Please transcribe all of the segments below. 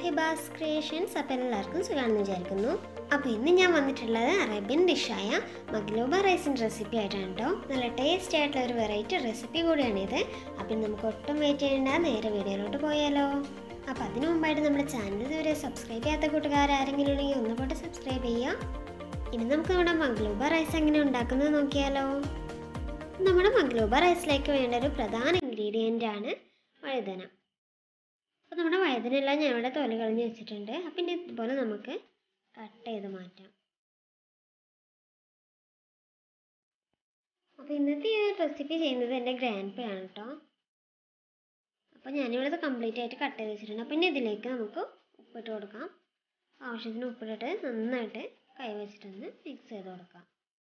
ഹിബാസ് creations അപ്പോൾ എല്ലാവർക്കും സുഖമാണെന്ന് വിചാരിക്കുന്നു അപ്പോൾ ഇന്ന് ഞാൻ വന്നിട്ടുള്ളത് അറേബ്യൻ ഡിഷായ മഗ്ലൂബ റൈസിൻ്റെ റെസിപ്പി ആയിട്ടാണ് കേട്ടോ നല്ല ടേസ്റ്റി ആയിട്ടുള്ള ഒരു വെറൈറ്റി റെസിപ്പി കൂടിയാണിത് അപ്പം നമുക്ക് ഒട്ടും വെയിറ്റ് ചെയ്യേണ്ട നേരെ വീഡിയോയിലോട്ട് പോയാലോ അപ്പോൾ അതിനു മുമ്പായിട്ട് നമ്മുടെ ചാനൽ ഇതുവരെ സബ്സ്ക്രൈബ് ചെയ്യാത്ത കൂട്ടുകാർ ആരെങ്കിലും ഉണ്ടെങ്കിൽ ഒന്ന് പോയിട്ട് സബ്സ്ക്രൈബ് ചെയ്യുക ഇനി നമുക്ക് നമ്മുടെ മഗ്ലൂബ റൈസ് എങ്ങനെ ഉണ്ടാക്കുന്നത് നോക്കിയാലോ നമ്മുടെ മഗ്ലൂബ റൈസിലേക്ക് വേണ്ട ഒരു പ്രധാന ഇൻഗ്രീഡിയൻ്റ് ആണ് വഴുതന അപ്പോൾ നമ്മുടെ വഴുതനെല്ലാം ഞാൻ ഇവിടെ തൊലി കളഞ്ഞ് വെച്ചിട്ടുണ്ട് അപ്പം ഇനി ഇതുപോലെ നമുക്ക് കട്ട് ചെയ്ത് മാറ്റാം അപ്പോൾ ഇന്നത്തെ ഈ റെസിപ്പി ചെയ്യുന്നത് എൻ്റെ ഗ്രാൻഡ് പേ ആണ് കേട്ടോ അപ്പോൾ ഞാനിവിടെ ഇത് കംപ്ലീറ്റ് ആയിട്ട് കട്ട് ചെയ്ത് വെച്ചിട്ടുണ്ട് അപ്പം ഇനി ഇതിലേക്ക് നമുക്ക് ഉപ്പിട്ട് കൊടുക്കാം ആവശ്യത്തിന് ഉപ്പിട്ടിട്ട് നന്നായിട്ട് കൈ വെച്ചിട്ടൊന്ന് മിക്സ് ചെയ്ത് കൊടുക്കാം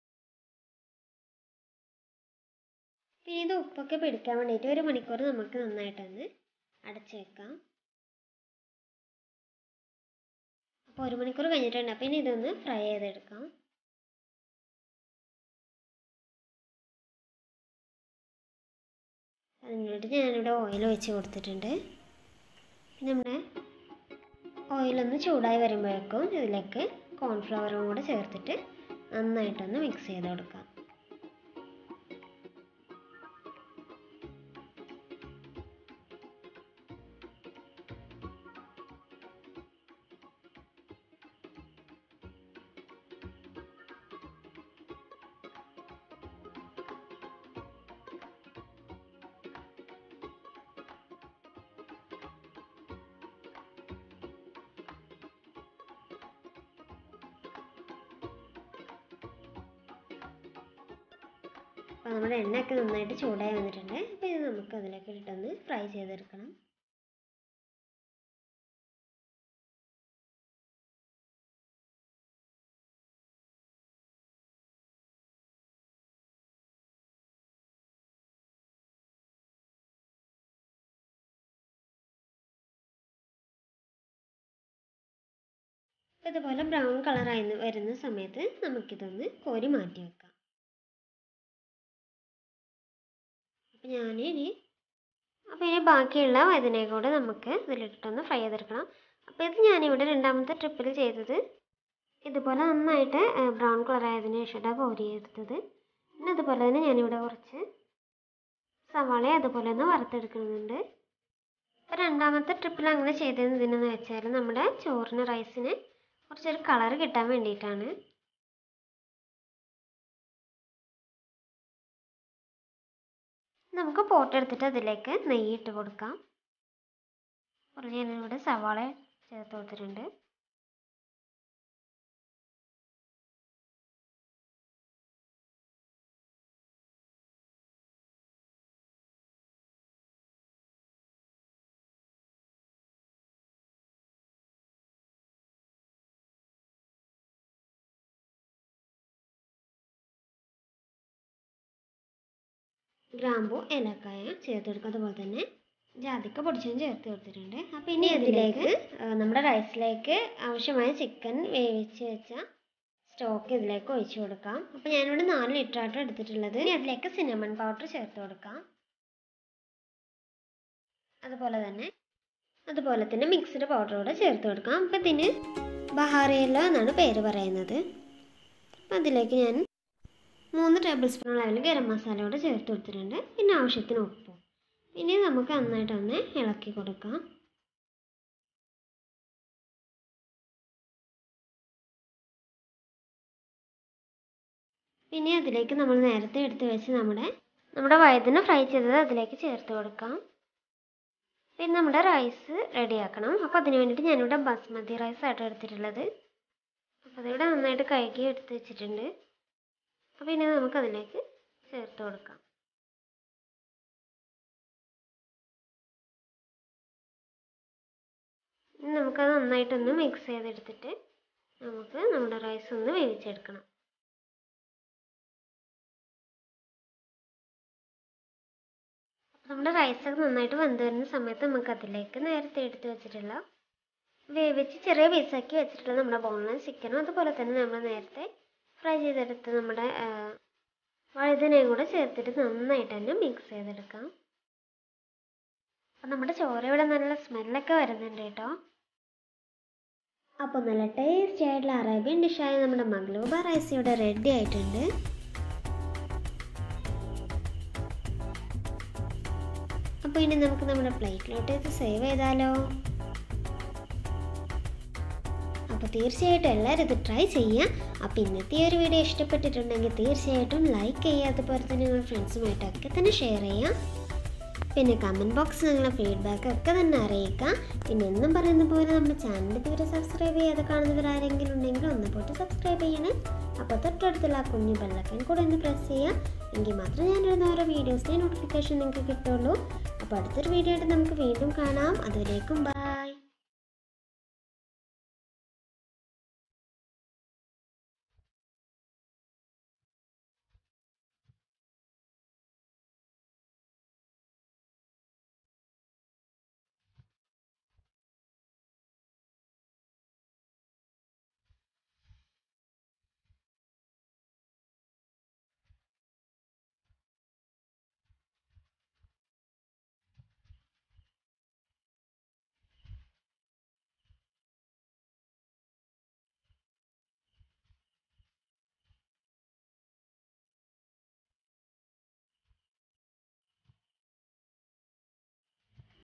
പിന്നെ ഇത് ഉപ്പൊക്കെ പിടിക്കാൻ വേണ്ടിയിട്ട് ഒരു മണിക്കൂർ നമുക്ക് നന്നായിട്ടൊന്ന് അടച്ച് വെക്കാം അപ്പോൾ ഒരു മണിക്കൂർ കഴിഞ്ഞിട്ടുണ്ട് അപ്പം ഇനി ഇതൊന്ന് ഫ്രൈ ചെയ്തെടുക്കാം അതിന് വേണ്ടി ഞാനിവിടെ ഓയിൽ ഒഴിച്ച് കൊടുത്തിട്ടുണ്ട് പിന്നെ നമ്മുടെ ഓയിലൊന്ന് ചൂടായി വരുമ്പോഴേക്കും ഇതിലേക്ക് കോൺഫ്ലവറും കൂടെ ചേർത്തിട്ട് നന്നായിട്ടൊന്ന് മിക്സ് ചെയ്ത് കൊടുക്കാം അപ്പോൾ നമ്മുടെ എണ്ണയൊക്കെ നന്നായിട്ട് ചൂടായി വന്നിട്ടുണ്ട് അപ്പോൾ ഇത് നമുക്ക് അതിലേക്ക് ഇട്ടൊന്ന് ഫ്രൈ ചെയ്തെടുക്കണം ഇതുപോലെ ബ്രൗൺ കളറായി വരുന്ന സമയത്ത് നമുക്കിതൊന്ന് കോരി മാറ്റി വെക്കാം അപ്പം ഞാൻ ഇനി അപ്പോൾ ഇനി ബാക്കിയുള്ള വഴുതനയെ കൂടെ നമുക്ക് ഇതിലിട്ടൊന്ന് ഫ്രൈ ചെയ്തെടുക്കണം അപ്പോൾ ഇത് ഞാനിവിടെ രണ്ടാമത്തെ ട്രിപ്പിൽ ചെയ്തത് ഇതുപോലെ നന്നായിട്ട് ബ്രൗൺ കളർ ആയതിനു ശേഷമാണ് കോരി എടുത്തത് പിന്നെ അതുപോലെ തന്നെ ഞാനിവിടെ കുറച്ച് സവാള അതുപോലെ ഒന്ന് വറുത്തെടുക്കുന്നുണ്ട് അപ്പോൾ രണ്ടാമത്തെ ട്രിപ്പിൽ അങ്ങനെ ചെയ്തത് എന്തിനെന്ന് വെച്ചാൽ നമ്മുടെ ചോറിന് റൈസിന് കുറച്ചൊരു കളർ കിട്ടാൻ വേണ്ടിയിട്ടാണ് നമുക്ക് പോട്ട് എടുത്തിട്ട് അതിലേക്ക് നെയ്യ് ഇട്ട് കൊടുക്കാം കുറച്ച് ഞാനിവിടെ സവാള ചേർത്ത് കൊടുത്തിട്ടുണ്ട് ഗ്രാമ്പു ഏലക്കായ ചേർത്ത് കൊടുക്കുക അതുപോലെ തന്നെ ജാതിക്ക പൊടിച്ചതും ചേർത്ത് കൊടുത്തിട്ടുണ്ട് അപ്പോൾ ഇനി അതിലേക്ക് നമ്മുടെ റൈസിലേക്ക് ആവശ്യമായ ചിക്കൻ വേവിച്ച് വെച്ച സ്റ്റോക്ക് ഇതിലേക്ക് ഒഴിച്ചു കൊടുക്കാം അപ്പോൾ ഞാനിവിടെ നാല് ലിറ്റർ ആയിട്ട് എടുത്തിട്ടുള്ളത് ഇനി അതിലേക്ക് സിനമൺ പൗഡർ ചേർത്ത് കൊടുക്കാം അതുപോലെ തന്നെ അതുപോലെ തന്നെ മിക്സ്ഡ് പൗഡർ കൂടെ ചേർത്ത് കൊടുക്കാം അപ്പോൾ ഇതിന് ബഹാറിയല്ലോ എന്നാണ് പേര് പറയുന്നത് അപ്പം അതിലേക്ക് ഞാൻ മൂന്ന് ടേബിൾ സ്പൂൺ അളവിൽ ഗരം മസാല കൂടെ ചേർത്ത് കൊടുത്തിട്ടുണ്ട് പിന്നെ ആവശ്യത്തിന് ഉപ്പും ഇനി നമുക്ക് നന്നായിട്ടൊന്ന് ഇളക്കി കൊടുക്കാം പിന്നെ അതിലേക്ക് നമ്മൾ നേരത്തെ എടുത്ത് വെച്ച് നമ്മുടെ നമ്മുടെ വഴുതന ഫ്രൈ ചെയ്തത് അതിലേക്ക് ചേർത്ത് കൊടുക്കാം പിന്നെ നമ്മുടെ റൈസ് റെഡിയാക്കണം അപ്പോൾ അതിന് വേണ്ടിയിട്ട് ഞാനിവിടെ ബസ്മതി റൈസ് ആയിട്ട് എടുത്തിട്ടുള്ളത് അപ്പോൾ അതിവിടെ നന്നായിട്ട് കഴുകി എടുത്ത് വെച്ചിട്ടുണ്ട് അപ്പോൾ ഇനി നമുക്കതിലേക്ക് ചേർത്ത് കൊടുക്കാം ഇനി നമുക്കത് നന്നായിട്ടൊന്ന് മിക്സ് ചെയ്തെടുത്തിട്ട് നമുക്ക് നമ്മുടെ റൈസ് ഒന്ന് വേവിച്ചെടുക്കണം നമ്മുടെ റൈസൊക്കെ നന്നായിട്ട് വെന്ത് വരുന്ന സമയത്ത് നമുക്ക് അതിലേക്ക് നേരത്തെ എടുത്ത് വെച്ചിട്ടുള്ള വേവിച്ച് ചെറിയ പീസാക്കി വെച്ചിട്ടുള്ള നമ്മുടെ ബോൺലെസ് ചിക്കനും അതുപോലെ തന്നെ നമ്മൾ നേരത്തെ ഫ്രൈ ചെയ്തെടുത്ത് നമ്മുടെ വഴുതനയും കൂടെ ചേർത്തിട്ട് നന്നായിട്ട് തന്നെ മിക്സ് ചെയ്തെടുക്കാം അപ്പം നമ്മുടെ ചോറ് ഇവിടെ നല്ല സ്മെല്ലൊക്കെ വരുന്നുണ്ട് കേട്ടോ അപ്പോൾ നല്ല ടേസ്റ്റി ആയിട്ടുള്ള അറേബ്യൻ ഡിഷായ നമ്മുടെ മഗ്ലൂബ റൈസ് ഇവിടെ റെഡി ആയിട്ടുണ്ട് അപ്പോൾ ഇനി നമുക്ക് നമ്മുടെ പ്ലേറ്റിലോട്ട് ഇത് സേവ് ചെയ്താലോ അപ്പോൾ തീർച്ചയായിട്ടും എല്ലാവരും ഇത് ട്രൈ ചെയ്യുക അപ്പോൾ ഇന്നത്തെ ഈ ഒരു വീഡിയോ ഇഷ്ടപ്പെട്ടിട്ടുണ്ടെങ്കിൽ തീർച്ചയായിട്ടും ലൈക്ക് ചെയ്യുക അതുപോലെ തന്നെ നിങ്ങളുടെ ഫ്രണ്ട്സുമായിട്ടൊക്കെ തന്നെ ഷെയർ ചെയ്യാം പിന്നെ കമൻറ്റ് ബോക്സിൽ നിങ്ങളുടെ ഫീഡ്ബാക്ക് ഒക്കെ തന്നെ അറിയിക്കുക പിന്നെ എന്നും പറയുന്ന പോലെ നമ്മുടെ ചാനൽ ഇതുവരെ സബ്സ്ക്രൈബ് ചെയ്യാതെ കാണുന്നവർ ആരെങ്കിലും ഉണ്ടെങ്കിൽ ഒന്ന് പോയിട്ട് സബ്സ്ക്രൈബ് ചെയ്യണേ അപ്പോൾ തൊട്ടടുത്തുള്ള ആ കുഞ്ഞു ബെല്ലക്കൻ കൂടെ ഒന്ന് പ്രസ് ചെയ്യുക എങ്കിൽ മാത്രമേ ഞാനിടുന്ന ഓരോ വീഡിയോസിൻ്റെ നോട്ടിഫിക്കേഷൻ നിങ്ങൾക്ക് കിട്ടുള്ളൂ അപ്പോൾ അടുത്തൊരു വീഡിയോ ആയിട്ട് നമുക്ക് വീണ്ടും കാണാം അതുവരേക്കും ബൈ